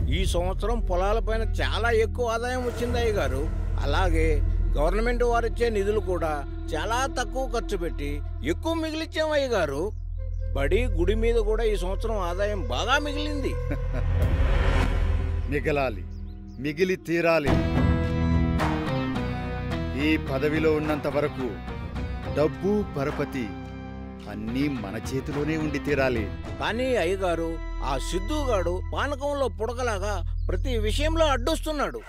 ఈ సంవత్సరం పొలాలపైన చాలా ఎక్కువ ఆదాయం వచ్చింది అయ్య గారు అలాగే గవర్నమెంట్ వారిచ్చే నిధులు కూడా చాలా తక్కువ ఖర్చు పెట్టి ఎక్కువ మిగిలిచ్చాం అయ్య గారు బడి గుడి మీద కూడా ఈ సంవత్సరం ఆదాయం బాగా మిగిలింది మిగలాలి మిగిలి తీరాలి ఈ పదవిలో ఉన్నంత వరకు డబ్బు పరపతి అన్నీ మన చేతిలోనే ఉండి తీరాలి కానీ అయ్యగారు ఆ సిద్ధుగాడు పానకంలో పుడకలాగా ప్రతి విషయంలో అడ్డొస్తున్నాడు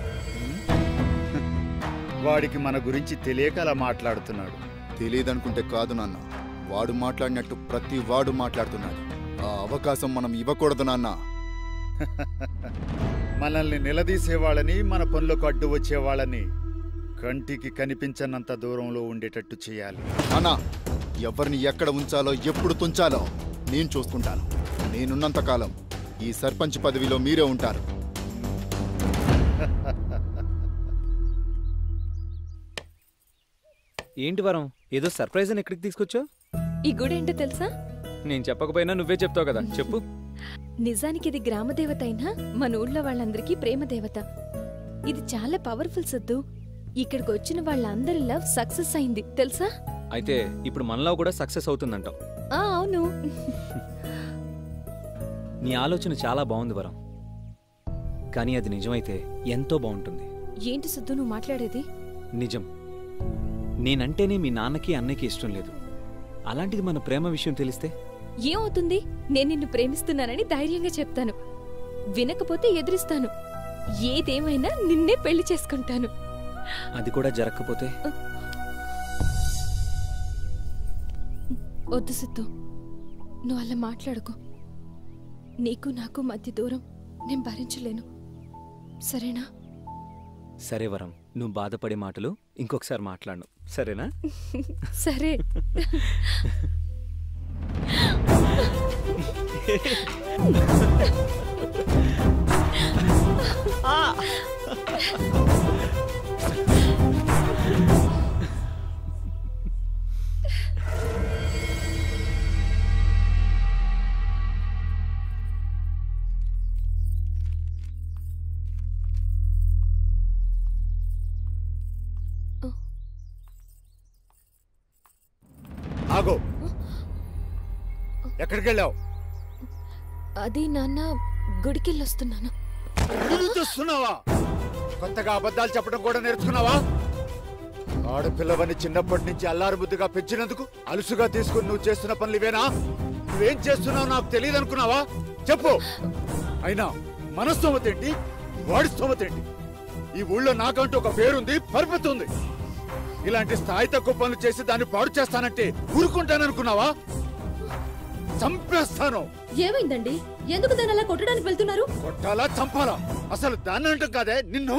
వాడికి మన గురించి తెలియక అలా మాట్లాడుతున్నాడు తెలియదనుకుంటే కాదు నాన్న వాడు మాట్లాడినట్టు ప్రతి వాడు మాట్లాడుతున్నాడు ఆ అవకాశం మనం ఇవ్వకూడదు నాన్న మనల్ని నిలదీసేవాళ్ళని మన పనులకు అడ్డు వచ్చేవాళ్ళని కంటికి కనిపించనంత దూరంలో ఉండేటట్టు చేయాలి నాన్న ఎవరిని ఎక్కడ ఉంచాలో ఎప్పుడు తుంచాలో నేను చూసుకుంటాను నేనున్నంత కాలం ఈ సర్పంచ్ పదవిలో మీరే ఉంటారు ఏంటి వరం ఏదో సర్ప్రైజ్ అని ఎక్కడికి తీసుకొచ్చావు ఈ గుడి ఏంటో తెలుసా నేను చెప్పకపోయినా నువ్వే చెప్తావు కదా చెప్పు నిజానికి ఇది గ్రామదేవత అయినా మన ఊళ్ళో వాళ్ళందరికీ ప్రేమ దేవత ఇది చాలా పవర్ఫుల్ సద్దు ఇక్కడికి వచ్చిన వాళ్ళందరి లవ్ సక్సెస్ అయింది తెలుసా అయితే ఇప్పుడు మనలో కూడా సక్సెస్ అవుతుందంటావు ఆ అవును నీ ఆలోచన చాలా బాగుంది వరం కానీ అది నిజమైతే ఎంతో బాగుంటుంది ఏంటి సద్దు నువ్వు మాట్లాడేది నిజం నేనంటేనే మీ నాన్నకి అన్నయ్యకి ఇష్టం లేదు అలాంటిది మన ప్రేమ విషయం తెలిస్తే ఏమవుతుంది నేను నిన్ను ప్రేమిస్తున్నానని ధైర్యంగా చెప్తాను వినకపోతే ఎదురిస్తాను ఏదేమైనా నిన్నే పెళ్లి చేసుకుంటాను అది కూడా జరగకపోతే వద్దు సిద్ధు నువ్వు అలా మాట్లాడుకో నీకు నాకు మధ్య దూరం నేను భరించలేను సరేనా సరే వరం నువ్వు బాధపడే మాటలు ఇంకొకసారి మాట్లాడను సరేనా సరే ఆగో ఎక్కడికి వెళ్ళావు అది నాన్న గుడికెళ్ళొస్తున్నాను చూస్తున్నావా కొత్తగా అబద్ధాలు చెప్పడం కూడా నేర్చుకున్నావా ఆడపిల్లవని చిన్నప్పటి నుంచి అల్లారు బుద్ధిగా పెంచినందుకు అలుసుగా తీసుకుని నువ్వు చేస్తున్న పనులు ఇవేనా నువ్వేం చేస్తున్నావు నాకు తెలియదు అనుకున్నావా చెప్పు అయినా మన స్తోమత ఏంటి వాడి స్తోమత ఏంటి ఈ ఊళ్ళో నాకంటూ ఒక పేరుంది పరపతి ఉంది ఇలాంటి స్థాయి తక్కువ పనులు చేసి దాన్ని పాడు చేస్తానంటే ఊరుకుంటాననుకున్నావా చంపేస్తాను ఏమైందండి ఎందుకు దాన్ని అలా కొట్టడానికి వెళ్తున్నారు కొట్టాలా చంపాలా అసలు దాన్ని అంటాం కాదే నిన్ను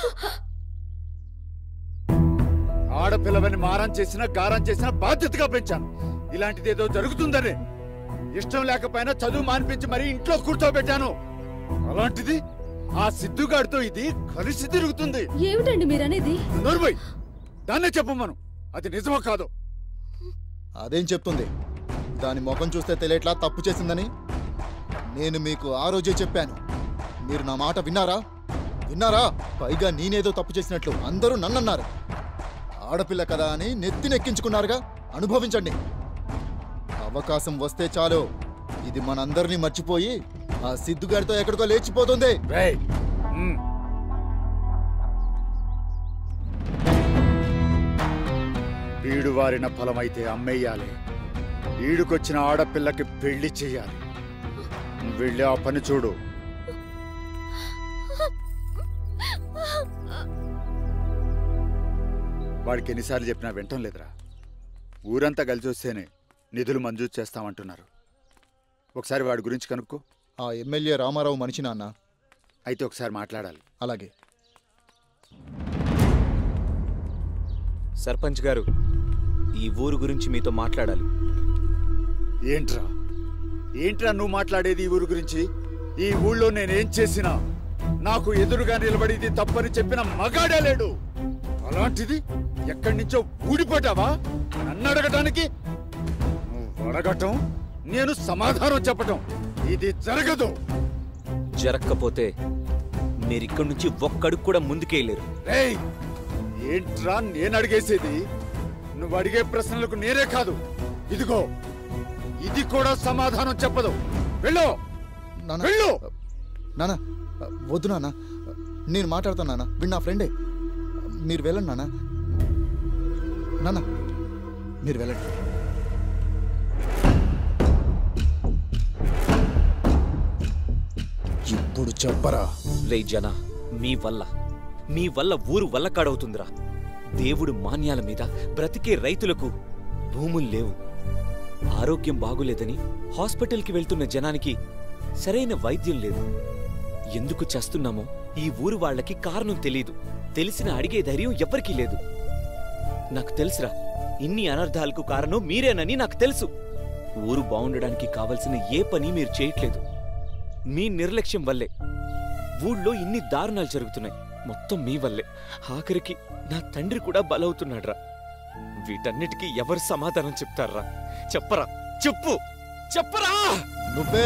ఆడపిల్లవని మారం చేసిన గారం చేసిన బాధ్యతగా పెంచాను ఇలాంటిది ఏదో జరుగుతుందని ఇష్టం లేకపోయినా చదువు మానిపించి మరీ ఇంట్లో కూర్చోబెట్టాను అలాంటిది ఆ సిద్ధుగాడితో ఇది కలిసి తిరుగుతుంది ఏమిటండి మీరనేది నోర్మై దాన్నే చెప్పమను అది నిజమో కాదు అదేం చెప్తుంది దాని ముఖం చూస్తే తెలియట్లా తప్పు చేసిందని నేను మీకు ఆ రోజే చెప్పాను మీరు నా మాట విన్నారా విన్నారా పైగా నేనేదో తప్పు చేసినట్లు అందరూ నన్నన్నారు ఆడపిల్ల కదా అని నెత్తినెక్కించుకున్నారుగా అనుభవించండి అవకాశం వస్తే చాలు ఇది మనందరినీ మర్చిపోయి ఆ సిద్ధుగారితో ఎక్కడికో లేచిపోతుంది రేయ్, మ్. వీడు వారిన ఫలమైతే అమ్మేయాలి ఈడుకొచ్చిన ఆడపిల్లకి పెళ్లి చెయ్యాలి నువ్వు వెళ్ళి ఆ పని చూడు వాడికి ఎన్నిసార్లు చెప్పినా వింటం లేదురా ఊరంతా కలిసి వస్తేనే నిధులు మంజూరు చేస్తామంటున్నారు ఒకసారి వాడి గురించి కనుక్కో ఆ ఎమ్మెల్యే రామారావు మనిషి నాన్న అయితే ఒకసారి మాట్లాడాలి అలాగే సర్పంచ్ గారు ఈ ఊరు గురించి మీతో మాట్లాడాలి ఏంట్రా ఏంట్రా నువ్వు మాట్లాడేది ఈ ఊరు గురించి ఈ ఊళ్ళో నేనేం చేసినా నాకు ఎదురుగా నిలబడి ఇది తప్పని చెప్పిన మగాడే లేడు అలాంటిది ఎక్కడి నుంచో ఊడిపడ్డావా నన్ను అడగటానికి నువ్వు అడగటం నేను సమాధానం చెప్పటం ఇది జరగదు జరగకపోతే మీరిక్కడి నుంచి ఒక్కడుగు కూడా ముందుకేయలేరు రేయ్ ఏంట్రా నేను అడిగేసేది నువ్వు అడిగే ప్రశ్నలకు నేనే కాదు ఇదిగో ఇది కూడా సమాధానం చెప్పదు వెళ్ళు నాన్న వెళ్ళు నాన్న వద్దు నాన్న నేను మాట్లాడతాను నాన్న వీడు నా ఫ్రెండే మీరు వెళ్ళండి నాన్న నాన్న మీరు వెళ్ళండి ఇప్పుడు చెప్పరా రే జన మీ వల్ల మీ వల్ల ఊరు వల్లకాడవుతుందిరా దేవుడు మాన్యాల మీద బ్రతికే రైతులకు భూములు లేవు ఆరోగ్యం బాగులేదని హాస్పిటల్కి వెళ్తున్న జనానికి సరైన వైద్యం లేదు ఎందుకు చేస్తున్నామో ఈ ఊరు వాళ్ళకి కారణం తెలియదు తెలిసిన అడిగే ధైర్యం ఎవ్వరికీ లేదు నాకు తెలుసురా ఇన్ని అనర్థాలకు కారణం మీరేనని నాకు తెలుసు ఊరు బాగుండడానికి కావలసిన ఏ పని మీరు చేయట్లేదు మీ నిర్లక్ష్యం వల్లే ఊళ్ళో ఇన్ని దారుణాలు జరుగుతున్నాయి మొత్తం మీ వల్లే ఆఖరికి నా తండ్రి కూడా బలవుతున్నాడ్రా వీటన్నిటికీ ఎవరు సమాధానం చెప్తారా చెప్పరా చెప్పు చెప్పరా నువ్వే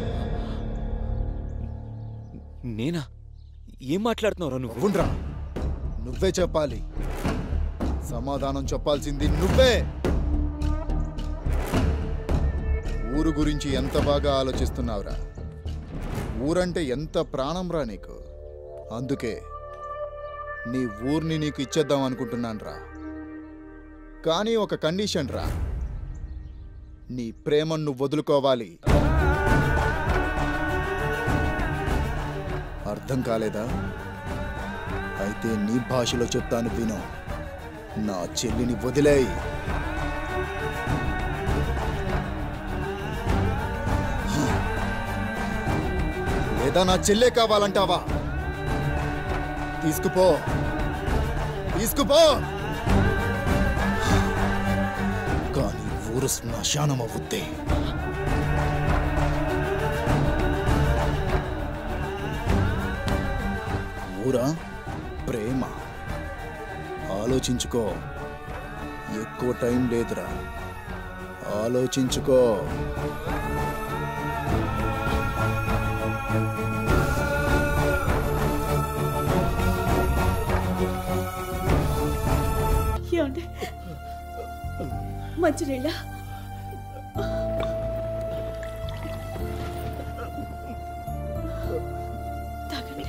నేనా ఏం మాట్లాడుతున్నావురా నువ్వు ఉండ్రా నువ్వే చెప్పాలి సమాధానం చెప్పాల్సింది నువ్వే ఊరు గురించి ఎంత బాగా ఆలోచిస్తున్నావురా ఊరంటే ఎంత ప్రాణంరా నీకు అందుకే నీ ఊర్ని నీకు ఇచ్చేద్దాం అనుకుంటున్నాను రా కానీ ఒక కండిషన్ రా నీ ప్రేమను నువ్వు వదులుకోవాలి అర్థం కాలేదా అయితే నీ భాషలో చెప్తాను విను నా చెల్లిని వదిలేయి లేదా నా చెల్లే కావాలంటావా తీసుకుపో తీసుకుపో కానీ ఊరు శ్మశానం అవుద్ది ఊరా ప్రేమ ఆలోచించుకో ఎక్కువ టైం లేదురా ఆలోచించుకో ఏమండి మంచినీళ్ళ తాగండి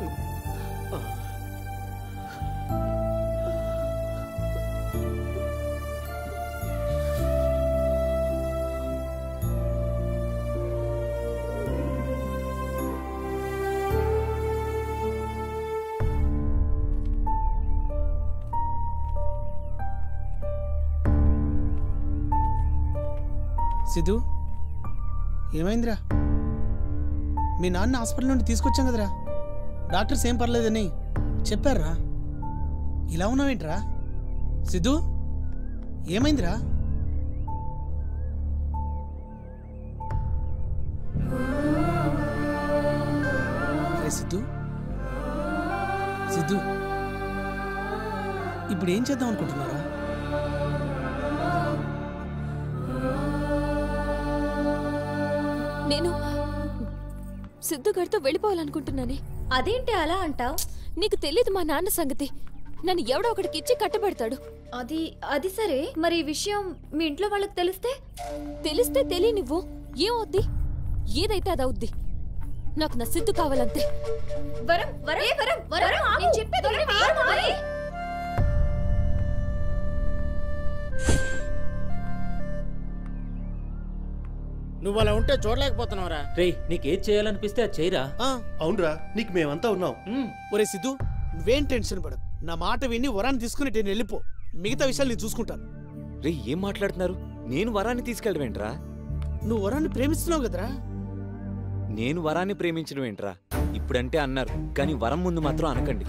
సిద్ధు ఏమైందిరా మీ నాన్న హాస్పిటల్ నుండి తీసుకొచ్చాం కదరా డాక్టర్స్ ఏం పర్లేదని చెప్పారా ఇలా ఉన్నావేంట్రా సిద్ధు ఏమైందిరా అరే సిద్ధు సిద్ధు ఇప్పుడు ఏం చేద్దాం అనుకుంటున్నారా నేను సిద్ధుగారితో వెళ్ళిపోవాలనుకుంటున్నానే అదేంటి అలా అంటావ్ నీకు తెలీదు మా నాన్న సంగతి నన్ను ఎవడో ఒకడికి ఇచ్చి కట్టబెడతాడు అది అది సరే మరి ఈ విషయం మీ ఇంట్లో వాళ్ళకి తెలిస్తే తెలిస్తే తెలియనివ్వు ఏమవుద్ది ఏదైతే అదవుద్ది నాకు నా సిద్ధు కావాలంతే వరం వరం వరం వరం నేను చెప్పేది వినవా? మరి నువ్వు అలా ఉంటే చూడలేకపోతున్నావురా రేయ్ నీకేం చేయాలనిపిస్తే అది చేయరా ఆ, అవునరా నీకు మేమంతా ఉన్నాం ఉమ్, ఒరే సిద్ధు నువ్వేం టెన్షన్ పడకు నా మాట విని వరాన్ని తీసుకుని నేను వెళ్ళిపో మిగతా విషయాలు నేను చూసుకుంటాను రే ఏం మాట్లాడుతున్నారు నేను వరాన్ని తీసుకెళ్ళడమేంట్రా నువ్వు వరాన్ని ప్రేమిస్తున్నావు కదరా నేను వరాన్ని ప్రేమించడం ఏంట్రా ఇప్పుడంటే అన్నారు కానీ వరం ముందు మాత్రం అనకండి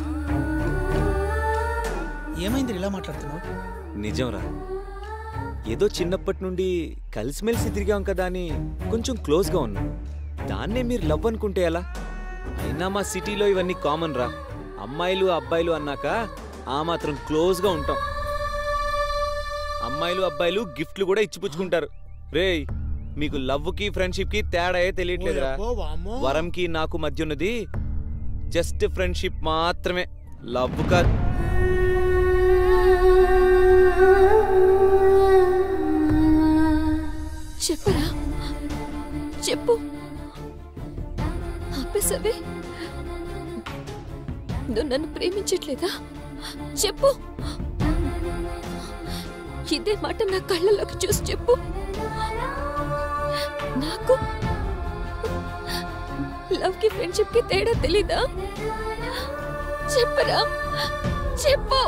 ఏమైంది ఇలా మాట్లాడుతున్నావు నిజంరా ఏదో చిన్నప్పటి నుండి కలిసిమెలిసి తిరిగాం కదా అని కొంచెం క్లోజ్గా ఉన్నాం దాన్నే మీరు లవ్ అనుకుంటే ఎలా అయినా మా సిటీలో ఇవన్నీ కామన్ రా అమ్మాయిలు అబ్బాయిలు అన్నాక ఆ మాత్రం క్లోజ్గా ఉంటాం అమ్మాయిలు అబ్బాయిలు గిఫ్ట్లు కూడా ఇచ్చిపుచ్చుకుంటారు రేయ్ మీకు లవ్ కి ఫ్రెండ్షిప్ కి తేడా తెలియట్లేదురా ఓయబ్బో, వామ్మో. వరంకి నాకు మధ్య ఉన్నది జస్ట్ ఫ్రెండ్షిప్ మాత్రమే లవ్ కాదు చెప్పరా చెప్పు ఆపేసవే నువ్వు నన్ను ప్రేమించట్లేదా చెప్పు ఇదే మాట నా కళ్ళలోకి చూసి చెప్పు నాకు లవ్ కి ఫ్రెండ్షిప్ కి తేడా తెలీదా చెప్పరా చెప్పు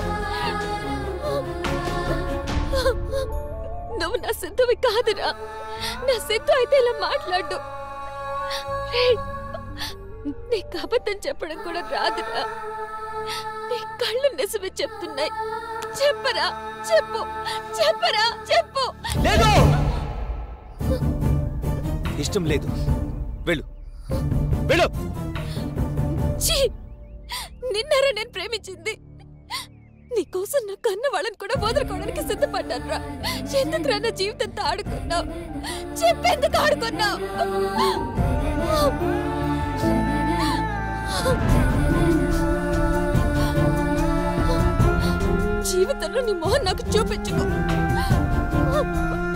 నువ్వు నా సిద్ధవి కాదురా నా సిద్ధు అయితే ఇలా మాట్లాడు రేయ్, నీకు అబద్ధం చెప్పడం కూడా రాదురా నీ కళ్ళు నిజమే చెప్తున్నాయి చెప్పరా చెప్పు చెప్పరా చెప్పు లేదు ఇష్టం లేదు వెళ్ళు వెళ్ళు ఛీ! నిన్నరా నేను ప్రేమించింది నీకోసం నా కన్న వాళ్ళని కూడా వదులుకోవడానికి సిద్ధపడ్డానురా ఎందుకురా నా జీవితంతో ఆడుకున్నావు చెప్పేందుకు ఆడుకున్నావు జీవితంలో నీ మొహం నాకు చూపించుకో